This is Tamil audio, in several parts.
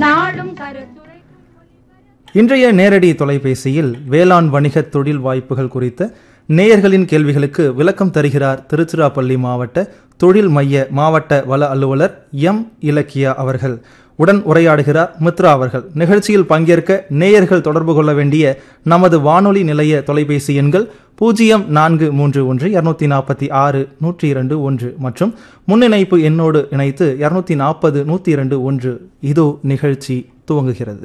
நாளும் கருத்துரை இன்றைய நேரடி தொலைபேசியில் வேளாண் வணிக தொழில் வாய்ப்புகள் குறித்த நேயர்களின் கேள்விகளுக்கு விளக்கம் தருகிறார் திருச்சிராப்பள்ளி மாவட்ட தொழில் மைய மாவட்ட வள அலுவலர் எம் இலக்கியா அவர்கள் உடன் உரையாடுகிறார் மித்ரா அவர்கள் நிகழ்ச்சியில் பங்கேற்க நேயர்கள் தொடர்பு கொள்ள வேண்டிய நமது வானொலி நிலைய தொலைபேசி எண்கள் பூஜ்ஜியம் நான்கு மூன்று ஒன்று இருநூத்தி நாற்பத்தி ஆறு நூற்றி இரண்டு ஒன்று மற்றும் முன்னிணைப்பு எண்ணோடு இணைத்து இருநூத்தி நாற்பது நூற்றி இரண்டு ஒன்று இதோ நிகழ்ச்சி துவங்குகிறது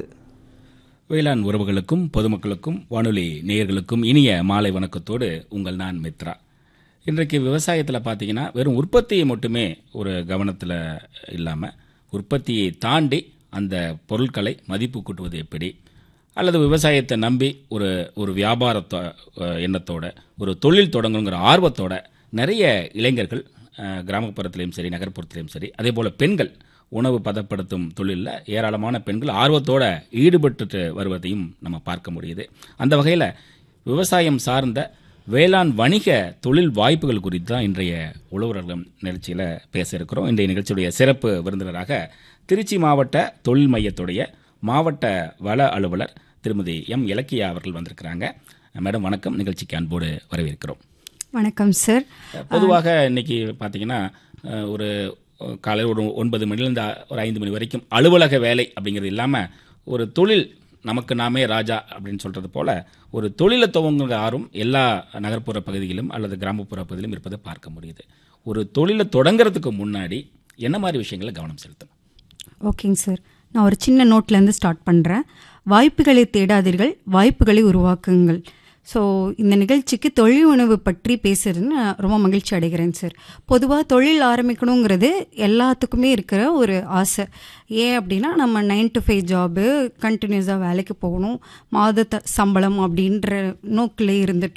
வேளாண் உறவுகளுக்கும் பொதுமக்களுக்கும் வானொலி நேயர்களுக்கும் இனிய மாலை வணக்கத்தோடு உங்கள் நான் மித்ரா இன்றைக்கு விவசாயத்தில் பார்த்தீங்கன்னா வெறும் உற்பத்தியை மட்டுமே ஒரு கவனத்தில் இல்லாமல் உற்பத்தியை தாண்டி அந்த பொருட்களை மதிப்பு கூட்டுவது எப்படி அல்லது விவசாயத்தை நம்பி ஒரு ஒரு வியாபாரத்தோ அஹ், எண்ணத்தோட ஒரு தொழில் தொடங்கணுங்கிற ஆர்வத்தோட நிறைய இளைஞர்கள் அஹ், கிராமப்புறத்திலையும் சரி நகர்ப்புறத்திலையும் சரி அதே போல் பெண்கள் உணவு பதப்படுத்தும் தொழிலில் ஏராளமான பெண்கள் ஆர்வத்தோட ஈடுபட்டு வருவதையும் நம்ம பார்க்க முடியுது அந்த வகையில் விவசாயம் சார்ந்த வேளாண் வணிக தொழில் வாய்ப்புகள் குறித்து தான் இன்றைய உழவர்களும் நிகழ்ச்சியில் பேச இருக்கிறோம் இன்றைய நிகழ்ச்சியுடைய சிறப்பு விருந்தினராக திருச்சி மாவட்ட தொழில் மையத்துடைய மாவட்ட வள அலுவலர் திருமதி எம் இலக்கியா அவர்கள் வந்திருக்கிறாங்க மேடம் வணக்கம் நிகழ்ச்சிக்கு அன்போடு வரவேற்கிறோம் வணக்கம் சார் பொதுவாக இன்னைக்கு பார்த்தீங்கன்னா அஹ், ஒரு அஹ், காலையில் ஒரு ஒன்பது மணிலேருந்து ஒரு ஐந்து மணி வரைக்கும் அலுவலக வேலை அப்படிங்கிறது இல்லாமல் ஒரு தொழில் நமக்கு நாமே ராஜா அப்படின்னு சொல்கிறது போல ஒரு தொழிலை துவங்குற ஆர்வம் எல்லா நகர்ப்புற பகுதியிலும் அல்லது கிராமப்புற பகுதியிலும் இருப்பதை பார்க்க முடியுது ஒரு தொழிலை தொடங்குறதுக்கு முன்னாடி என்ன மாதிரி விஷயங்களை கவனம் செலுத்தணும் ஓகேங்க சார் நான் ஒரு சின்ன நோட்லேருந்து ஸ்டார்ட் பண்ணுறேன் வாய்ப்புகளை தேடாதீர்கள் வாய்ப்புகளை உருவாக்குங்கள் ஸோ இந்த நிகழ்ச்சிக்கு தொழில் உணவு பற்றி பேசுறதுன்னு நான் ரொம்ப மகிழ்ச்சி அடைகிறேன் சார் பொதுவாக தொழில் ஆரம்பிக்கணுங்கிறது எல்லாத்துக்குமே இருக்கிற ஒரு ஆசை ஏன் அப்படின்னா நம்ம நைன் டு ஃபைவ் ஜாபு கண்டினியூஸாக வேலைக்கு போகணும் மாத த- சம்பளம் அப்படின்ற நோக்கில் இருந்துட்டு